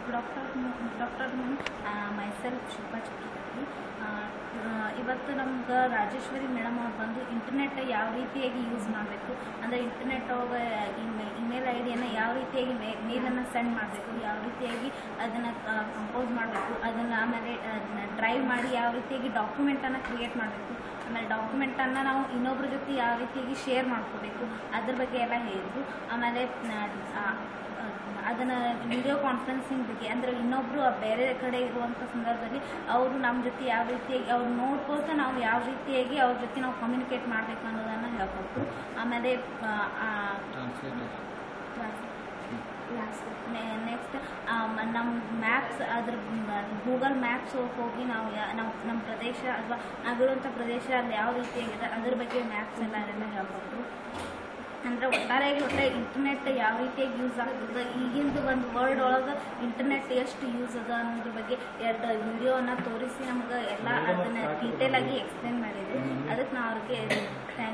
good afternoon good afternoon myself Shilpa Chakravarthy ಆ, ಆ, ಇವತ್ತು ನಮ್ಗೆ ರಾಜೇಶ್ವರಿ ಮೇಡಮ್ ಅವ್ರು ಬಂದು ಇಂಟರ್ನೆಟ್ ಯಾವ ರೀತಿಯಾಗಿ ಯೂಸ್ ಮಾಡಬೇಕು ಅಂದರೆ ಇಂಟರ್ನೆಟ್ ಒಳಗೆ ಇಮೇಲ್ ಐ ಡಿಯನ್ನು ಯಾವ ರೀತಿಯಾಗಿ ಮೇ ಮೇಲನ್ನು ಸೆಂಡ್ ಮಾಡಬೇಕು ಯಾವ ರೀತಿಯಾಗಿ ಅದನ್ನು ಕಂಪೋಸ್ ಮಾಡಬೇಕು ಅದನ್ನು ಆಮೇಲೆ ಅದನ್ನ ಡ್ರೈವ್ ಮಾಡಿ ಯಾವ ರೀತಿಯಾಗಿ ಡಾಕ್ಯುಮೆಂಟನ್ನು ಕ್ರಿಯೇಟ್ ಮಾಡಬೇಕು ಆಮೇಲೆ ಡಾಕ್ಯುಮೆಂಟನ್ನು ನಾವು ಇನ್ನೊಬ್ರ ಜೊತೆ ಯಾವ ರೀತಿಯಾಗಿ ಶೇರ್ ಮಾಡ್ಕೋಬೇಕು ಅದ್ರ ಬಗ್ಗೆ ಎಲ್ಲ ಹೇಳಿದ್ರು ಆಮೇಲೆ ಅದನ್ನು ವಿಡಿಯೋ ಕಾನ್ಫರೆನ್ಸಿಂಗ್ ಬಗ್ಗೆ ಅಂದರೆ ಇನ್ನೊಬ್ಬರು ಬೇರೆ ಕಡೆ ಇರುವಂಥ ಸಂದರ್ಭದಲ್ಲಿ ಅವರು ನಮ್ಮ ಜೊತೆ ಯಾವ ರೀತಿಯಾಗಿ ಅವ್ರು ನೋಡ್ಕೋತ ನಾವು ಯಾವ ರೀತಿಯಾಗಿ ಅವ್ರ ಜೊತೆ ನಾವು ಕಮ್ಯುನಿಕೇಟ್ ಮಾಡಬೇಕು ಅನ್ನೋದನ್ನು ಹೇಳ್ಕೊಟ್ರು ಆಮೇಲೆ ನೆಕ್ಸ್ಟ್ ನಮ್ಮ ಮ್ಯಾಪ್ಸ್ ಅದ್ರ ಗೂಗಲ್ ಮ್ಯಾಪ್ಸ್ ಹೋಗಿ ನಾವು ಯಾ ನಾವು ನಮ್ಮ ಪ್ರದೇಶ ಅಥವಾ ನಾವಿರುವಂಥ ಪ್ರದೇಶ ಅಲ್ಲಿ ಯಾವ ರೀತಿಯಾಗಿದೆ ಅದ್ರ ಬಗ್ಗೆ ಮ್ಯಾಪ್ಸ್ ಎಲ್ಲ ಅದೆಲ್ಲ ಹೇಳ್ಕೊಟ್ರು ಅಂದರೆ ಒಟ್ಟಾರೆಯಾಗಿ ಒಟ್ಟೆ ಇಂಟರ್ನೆಟ್ ಯಾವ ರೀತಿಯಾಗಿ ಯೂಸ್ ಆಗ್ತದೆ ಈಗಿಂದು ಒಂದು ವರ್ಲ್ಡ್ ಒಳಗೆ ಇಂಟರ್ನೆಟ್ ಎಷ್ಟು ಯೂಸ್ ಅದ ಅನ್ನೋದ್ರ ಬಗ್ಗೆ ಎರಡು ವಿಡಿಯೋನ ತೋರಿಸಿ ನಮ್ಗೆ ಎಲ್ಲ ಅದನ್ನು ಡೀಟೇಲಾಗಿ ಎಕ್ಸ್ಪ್ಲೇನ್ ಮಾಡಿದ್ರು ಅದಕ್ಕೆ ನಾವು ಅವ್ರಿಗೆ